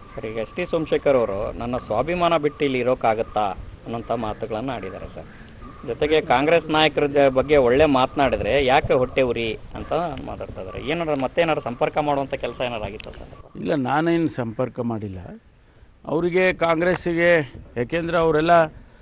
sir ಈಗ S T Somashekar ಅವರು ನನ್ನ ಸ್ವಾಭಿಮಾನ ಬಿಟ್ಟು ಇಲ್ಲಿ ಇರೋಕ್ಕಾಗತ್ತಾ ಅನ್ನೋಂಥ ಮಾತುಗಳನ್ನು ಆಡಿದ್ದಾರೆ ಸರ್ ಜೊತೆಗೆ ಕಾಂಗ್ರೆಸ್ ನಾಯಕರ ಜ ಬಗ್ಗೆ ಒಳ್ಳೆ ಮಾತನಾಡಿದ್ರೆ ಯಾಕೆ ಹೊಟ್ಟೆ ಉರಿ ಅಂತ ಮಾತಾಡ್ತಾ ಇದ್ದಾರೆ ಏನಾರ ಮತ್ತೇನಾರು ಸಂಪರ್ಕ ಮಾಡುವಂಥ ಕೆಲಸ ಏನಾರು ಆಗಿತ್ತ ಸರ್ ಇಲ್ಲ ನಾನೇನು ಸಂಪರ್ಕ ಮಾಡಿಲ್ಲ ಅವರಿಗೆ ಕಾಂಗ್ರೆಸ್ಸಿಗೆ ಯಾಕೆಂದರೆ ಅವರೆಲ್ಲ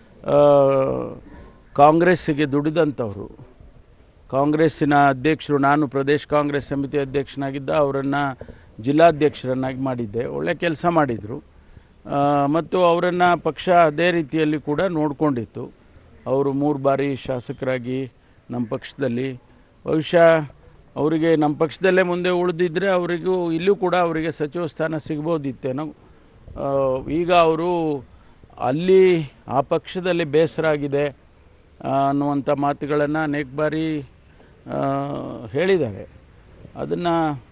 ಕಾಂಗ್ರೆಸ್ಸಿಗೆ ದುಡಿದಂಥವ್ರು ಕಾಂಗ್ರೆಸ್ಸಿನ ಅಧ್ಯಕ್ಷರು ನಾನು ಪ್ರದೇಶ್ ಕಾಂಗ್ರೆಸ್ ಸಮಿತಿ ಅಧ್ಯಕ್ಷನಾಗಿದ್ದ ಅವರನ್ನು ಜಿಲ್ಲಾಧ್ಯಕ್ಷರನ್ನಾಗಿ ಮಾಡಿದ್ದೆ ಒಳ್ಳೆ ಕೆಲಸ ಮಾಡಿದರು ಮತ್ತು ಅವರನ್ನು ಪಕ್ಷ ಅದೇ ರೀತಿಯಲ್ಲಿ ಕೂಡ ನೋಡಿಕೊಂಡಿತ್ತು ಅವರು ಮೂರು ಬಾರಿ ಶಾಸಕರಾಗಿ ನಮ್ಮ ಪಕ್ಷದಲ್ಲಿ ಬಹುಶಃ ಅವರಿಗೆ ನಮ್ಮ ಪಕ್ಷದಲ್ಲೇ ಮುಂದೆ ಉಳಿದಿದ್ದರೆ ಅವರಿಗೂ ಇಲ್ಲೂ ಕೂಡ ಅವರಿಗೆ ಸಚಿವ ಸ್ಥಾನ ಸಿಗ್ಬೋದಿತ್ತೇನೋ ಆ, ಈಗ ಅವರು ಅಲ್ಲಿ ಆ ಪಕ್ಷದಲ್ಲಿ ಬೇಸರ ಆಗಿದೆ ಆ, ಅನ್ನುವಂಥ ಮಾತುಗಳನ್ನು ಅನೇಕ ಬಾರಿ ಆ, ಹೇಳಿದ್ದಾರೆ ಅದನ್ನು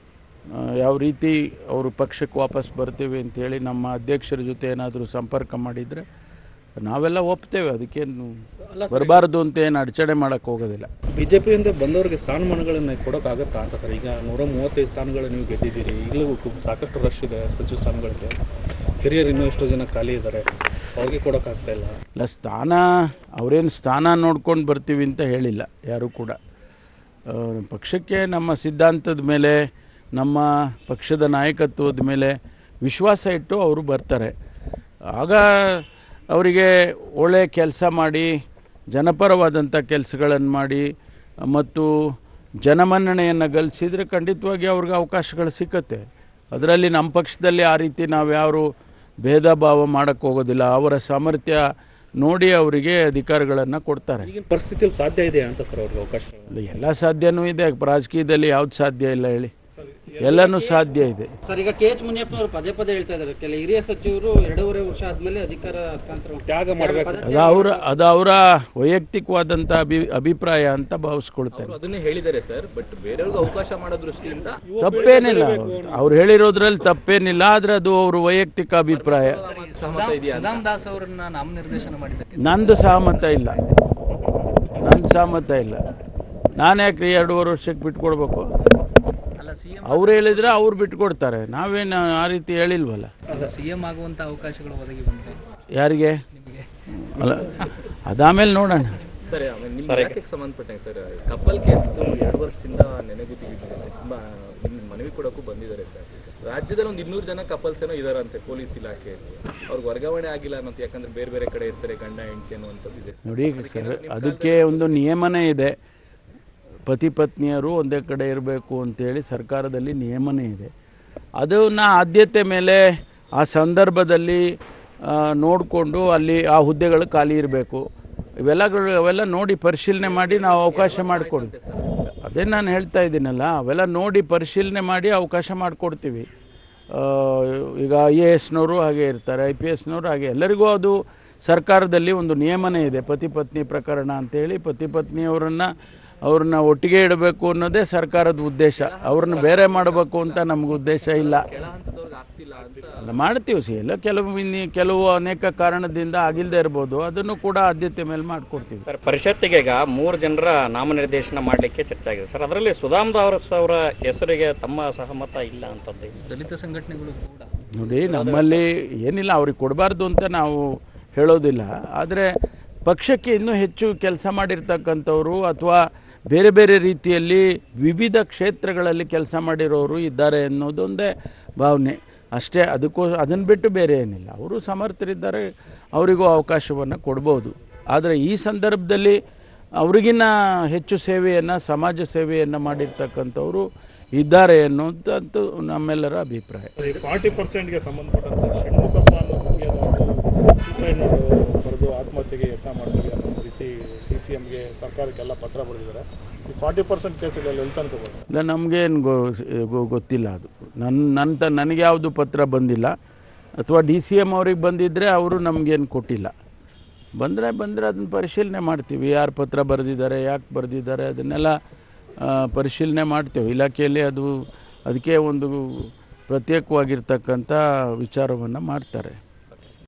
ಯಾವ ರೀತಿ ಅವರು ಪಕ್ಷಕ್ಕೆ ವಾಪಸ್ ಬರ್ತೀವಿ ಅಂತೇಳಿ ನಮ್ಮ ಅಧ್ಯಕ್ಷರ ಜೊತೆ ಏನಾದರೂ ಸಂಪರ್ಕ ಮಾಡಿದರೆ ನಾವೆಲ್ಲ ಒಪ್ತೇವೆ ಅದಕ್ಕೇನು ಬರಬಾರ್ದು ಅಂತ ಏನು ಅಡಚಣೆ ಮಾಡೋಕ್ಕೆ ಹೋಗೋದಿಲ್ಲ ಬಿಜೆಪಿಯಿಂದ ಬಂದವರಿಗೆ ಸ್ಥಾನಮಾನಗಳನ್ನು ಕೊಡೋಕ್ಕಾಗತ್ತಾ ಅಂತ ಸರ್ ಈಗ ನೂರ ಮೂವತ್ತೈದು ಸ್ಥಾನಗಳು ನೀವು ಗೆದ್ದಿದ್ದೀರಿ ಈಗಲೂ ಕು- ಸಾಕಷ್ಟು ರಶ್ ಇದೆ ಸಚಿವ ಸ್ಥಾನಗಳಿಗೆ ಹಿರಿಯರು ಇನ್ನೂ ಎಷ್ಟೋ ಜನ ಖಾಲಿ ಇದ್ದಾರೆ ಅವ್ರಿಗೆ ಕೊಡೋಕ್ಕಾಗ್ತಾ ಇಲ್ಲ ಇಲ್ಲ ಸ್ಥಾನ ಅವರೇನು ಸ್ಥಾನ ನೋಡ್ಕೊಂಡು ಬರ್ತೀವಿ ಅಂತ ಹೇಳಿಲ್ಲ ಯಾರೂ ಕೂಡ ಆ, ಪಕ್ಷಕ್ಕೆ ನಮ್ಮ ಸಿದ್ಧಾಂತದ ಮೇಲೆ ನಮ್ಮ ಪಕ್ಷದ ನಾಯಕತ್ವದ ಮೇಲೆ ವಿಶ್ವಾಸ ಇಟ್ಟು ಅವರು ಬರ್ತಾರೆ ಆಗ ಅವರಿಗೆ ಒಳ್ಳೆಯ ಕೆಲಸ ಮಾಡಿ ಜನಪರವಾದಂಥ ಕೆಲಸಗಳನ್ನು ಮಾಡಿ ಮತ್ತು ಜನಮನ್ನಣೆಯನ್ನು ಗಳಿಸಿದರೆ ಖಂಡಿತವಾಗಿ ಅವ್ರಿಗೆ ಅವಕಾಶಗಳು ಸಿಕ್ಕತ್ತೆ ಅದರಲ್ಲಿ ನಮ್ಮ ಪಕ್ಷದಲ್ಲಿ ಆ ರೀತಿ ನಾವು ಯಾರು ಭೇದ ಭಾವ ಮಾಡೋಕ್ಕೆ ಹೋಗೋದಿಲ್ಲ ಅವರ ಸಾಮರ್ಥ್ಯ ನೋಡಿ ಅವರಿಗೆ ಅಧಿಕಾರಗಳನ್ನು ಕೊಡ್ತಾರೆ ಈಗಿನ ಪರಿಸ್ಥಿತಿಯಲ್ಲಿ ಸಾಧ್ಯ ಇದೆ ಅಂತ ಸರ್ ಅವ್ರಿಗೆ ಅವಕಾಶ ಇಲ್ಲ, ಎಲ್ಲ ಸಾಧ್ಯನೂ ಇದೆ ರಾಜಕೀಯದಲ್ಲಿ ಯಾವ್ದು ಸಾಧ್ಯ ಇಲ್ಲ ಹೇಳಿ ಎಲ್ಲನೂ ಸಾಧ್ಯ ಇದೆ ಸರ್ ಈಗ ಕೆ ಎಚ್ ಮುನಿಯಪ್ಪ ಅವರು ಪದೇ ಪದೇ ಹೇಳ್ತಾ ಇದ್ದಾರೆ ಕೆಲ ಹಿರಿಯ ಸಚಿವರು ಎರಡೂವರೆ ವರ್ಷ ಆದ್ಮೇಲೆ ಅಧಿಕಾರ ಹಸ್ತಾಂತರ ತ್ಯಾಗ ಮಾಡಬೇಕು ಅದು ಅವರ ಅದು ಅವರ ವೈಯಕ್ತಿಕವಾದಂಥ ಅಭಿ ಅಭಿಪ್ರಾಯ ಅಂತ ಭಾವಿಸ್ಕೊಳ್ತೇನೆ ಅದನ್ನೇ ಹೇಳಿದ್ದಾರೆ ಸರ್ ಬಟ್ ಬೇರೆಯವ್ರಿಗೆ ಅವಕಾಶ ಮಾಡೋ ದೃಷ್ಟಿಯಿಂದ ತಪ್ಪೇನಿಲ್ಲ ಅವ್ರು ಹೇಳಿರೋದ್ರಲ್ಲಿ ತಪ್ಪೇನಿಲ್ಲ ಆದರೆ ಅದು ಅವ್ರ ವೈಯಕ್ತಿಕ ಅಭಿಪ್ರಾಯ ಸಹಮತ ಇದೆಯಾ ಸುಧಾಮ್ ದಾಸ್ ಅವರನ್ನ ನಾಮನಿರ್ದೇಶನ ಮಾಡಿದ್ದಕ್ಕೆ ನಂದು ಸಹಮತ ಇಲ್ಲ ನಂದು ಸಹಮತ ಇಲ್ಲ ನಾನು ಯಾಕೆ ಎರಡೂವರೆ ವರ್ಷಕ್ಕೆ ಬಿಟ್ಕೊಡ್ಬೇಕು ಅಲ್ಲ ಸಿಎಂ ಅವ್ರು ಹೇಳಿದ್ರೆ ಅವ್ರು ಬಿಟ್ಕೊಡ್ತಾರೆ ನಾವೇನು ಆ ರೀತಿ ಹೇಳಿಲ್ವಲ್ಲ ಅಲ್ಲ ಸಿಎಂ ಆಗುವಂತ ಅವಕಾಶಗಳು ಒದಗಿ ಬಂದ್ರೆ ಯಾರಿಗೆ ನಿಮಗೆ ಅಲ್ಲ ಅದಾಮೇಲೆ ನೋಡೋಣ ಸರ್ ಆಮೇಲೆ ನಿಮ್ಮ ಇಲಾಖೆಗೆ ಸಂಬಂಧಪಟ್ಟಂಗೆ ಸರ್ ಕಪ್ಪಲ್ ಕೇಸ್ ಎರಡು ವರ್ಷದಿಂದ ನೆನೆಗುತ್ತಿದೆ ತುಂಬಾ ನಿಮ್ಮ ಮನವಿ ಕೊಡೋಕ್ಕೂ ಬಂದಿದ್ದಾರೆ ಸರ್ ರಾಜ್ಯದಲ್ಲಿ ಒಂದು ಇನ್ನೂರು ಜನ ಕಪಲ್ಸ್ ಏನೋ ಇದಾರಂತೆ ಪೊಲೀಸ್ ಇಲಾಖೆಯಲ್ಲಿ ಅವ್ರಿಗೆ ವರ್ಗಾವಣೆ ಆಗಿಲ್ಲ ಅನ್ನೋದು ಯಾಕಂದ್ರೆ ಬೇರೆ ಬೇರೆ ಕಡೆ ಇರ್ತಾರೆ ಗಂಡ ಹೆಂಡತಿ ಅನ್ನುವಂಥದ್ದು ಇದೆ ನೋಡಿ ಸರ್ ಅದಕ್ಕೆ ಒಂದು ನಿಯಮನೇ ಇದೆ ಪತಿ ಪತ್ನಿಯರು ಒಂದೇ ಕಡೆ ಇರಬೇಕು ಅಂತೇಳಿ ಸರ್ಕಾರದಲ್ಲಿ ನಿಯಮನೇ ಇದೆ ಅದನ್ನ ಆದ್ಯತೆ ಮೇಲೆ ಆ ಸಂದರ್ಭದಲ್ಲಿ ನೋಡಿಕೊಂಡು ಅಲ್ಲಿ ಆ ಹುದ್ದೆಗಳು ಖಾಲಿ ಇರಬೇಕು ಇವೆಲ್ಲಗಳು ಅವೆಲ್ಲ ನೋಡಿ ಪರಿಶೀಲನೆ ಮಾಡಿ ನಾವು ಅವಕಾಶ ಮಾಡಿಕೊಡ್ತೀವಿ ಅದೇ ನಾನು ಹೇಳ್ತಾ ಇದ್ದೀನಲ್ಲ ಅವೆಲ್ಲ ನೋಡಿ ಪರಿಶೀಲನೆ ಮಾಡಿ ಅವಕಾಶ ಮಾಡಿಕೊಡ್ತೀವಿ ಆ, ಈಗ ಐ ಎ ಎಸ್ನವರು ಹಾಗೆ ಇರ್ತಾರೆ ಐ ಪಿ ಎಸ್ನವರು ಹಾಗೆ ಎಲ್ಲರಿಗೂ ಅದು ಸರ್ಕಾರದಲ್ಲಿ ಒಂದು ನಿಯಮನೇ ಇದೆ ಪತಿ ಪತ್ನಿ ಪ್ರಕರಣ ಅಂತೇಳಿ ಪತಿ ಪತ್ನಿಯವರನ್ನು ಅವ್ರನ್ನ ಒಟ್ಟಿಗೆ ಇಡಬೇಕು ಅನ್ನೋದೇ ಸರ್ಕಾರದ ಉದ್ದೇಶ ಅವ್ರನ್ನ ಬೇರೆ ಮಾಡಬೇಕು ಅಂತ ನಮ್ಗೆ ಉದ್ದೇಶ ಇಲ್ಲ ಕೆಳ ಹಂತದವ್ರಿಗೆ ಆಗ್ತಿಲ್ಲ ಅಂತ ಅಲ್ಲ ಮಾಡ್ತೀವಿ ಸಿ ಎಲ್ಲ ಕೆಲವು ಇನ್ನು ಕೆಲವು ಅನೇಕ ಕಾರಣದಿಂದ ಆಗಿಲ್ಲದೆ ಇರ್ಬೋದು ಅದನ್ನು ಕೂಡ ಆದ್ಯತೆ ಮೇಲೆ ಮಾಡಿಕೊಡ್ತೀವಿ ಸರ್ ಪರಿಷತ್ತಿಗೆ ಈಗ ಮೂರು ಜನರ ನಾಮನಿರ್ದೇಶನ ಮಾಡಲಿಕ್ಕೆ ಚರ್ಚೆ ಆಗಿದೆ ಸರ್ ಅದರಲ್ಲಿ ಸುಧಾಮ್ ದಾಸ್ ಅವರ ಹೆಸರಿಗೆ ತಮ್ಮ ಸಹಮತ ಇಲ್ಲ ಅಂತದ್ದು ದಲಿತ ಸಂಘಟನೆಗಳು ಕೂಡ ನೋಡಿ ನಮ್ಮಲ್ಲಿ ಏನಿಲ್ಲ ಅವ್ರಿಗೆ ಕೊಡಬಾರ್ದು ಅಂತ ನಾವು ಹೇಳೋದಿಲ್ಲ ಆದರೆ ಪಕ್ಷಕ್ಕೆ ಇನ್ನೂ ಹೆಚ್ಚು ಕೆಲಸ ಮಾಡಿರ್ತಕ್ಕಂಥವ್ರು ಅಥವಾ ಬೇರೆ ಬೇರೆ ರೀತಿಯಲ್ಲಿ ವಿವಿಧ ಕ್ಷೇತ್ರಗಳಲ್ಲಿ ಕೆಲಸ ಮಾಡಿರೋರು ಇದ್ದಾರೆ ಅನ್ನೋದೊಂದೇ ಭಾವನೆ ಅಷ್ಟೇ ಅದಕ್ಕೂ ಅದನ್ನು ಬಿಟ್ಟು ಬೇರೆ ಏನಿಲ್ಲ ಅವರು ಸಮರ್ಥರಿದ್ದಾರೆ ಅವರಿಗೂ ಅವಕಾಶವನ್ನು ಕೊಡ್ಬೋದು ಆದರೆ ಈ ಸಂದರ್ಭದಲ್ಲಿ ಅವ್ರಿಗಿನ್ನ ಹೆಚ್ಚು ಸೇವೆಯನ್ನು ಸಮಾಜ ಸೇವೆಯನ್ನು ಮಾಡಿರ್ತಕ್ಕಂಥವ್ರು ಇದ್ದಾರೆ ಅನ್ನೋದಂತೂ ನಮ್ಮೆಲ್ಲರ ಅಭಿಪ್ರಾಯ ಈ ಫಾರ್ಟಿ ಪರ್ಸೆಂಟ್ಗೆ ಸಂಬಂಧಪಟ್ಟಂತೆ ಷಣ್ಮುಖಪ್ಪ ಅನ್ನೋ ಮುಖ್ಯದ ಒಂದು ಸೂಸೈಡ್ ಬರೆದು ಆತ್ಮಹತ್ಯೆಗೆ ಯತ್ನ ಮಾಡ್ತೀವಿ ಅನ್ನೋ ರೀತಿ ಡಿ ಸಿ ಎಮ್ಗೆ ಸರ್ಕಾರಕ್ಕೆಲ್ಲ ಪತ್ರ ಬರೆದಿದ್ದಾರೆ ಈ ಫಾರ್ಟಿ ಪರ್ಸೆಂಟ್ ಕೇಸುಗಳಲ್ಲಿ ಎಲ್ಲಿ ತನಕ ಬರುತ್ತೆ ಇಲ್ಲ ನಮಗೇನು ಗೊ ಗೊ- ಗೊತ್ತಿಲ್ಲ ಅದು ನನ್ನ ನನ್ನ ತ ನನಗೆ ಯಾವುದು ಪತ್ರ ಬಂದಿಲ್ಲ ಅಥವಾ ಡಿ ಸಿ ಎಮ್ ಅವ್ರಿಗೆ ಬಂದಿದ್ದರೆ ಅವರು ನಮಗೇನು ಕೊಟ್ಟಿಲ್ಲ ಬಂದರೆ ಬಂದರೆ ಅದನ್ನು ಪರಿಶೀಲನೆ ಮಾಡ್ತೀವಿ ಯಾರು ಪತ್ರ ಬರೆದಿದ್ದಾರೆ ಯಾಕೆ ಬರೆದಿದ್ದಾರೆ ಅದನ್ನೆಲ್ಲ ಆ, ಪರಿಶೀಲನೆ ಮಾಡ್ತೇವೆ ಇಲಾಖೆಯಲ್ಲಿ ಅದು ಅದಕ್ಕೆ ಒಂದು ಪ್ರತ್ಯೇಕವಾಗಿರ್ತಕ್ಕಂಥ ವಿಚಾರವನ್ನು ಮಾಡ್ತಾರೆ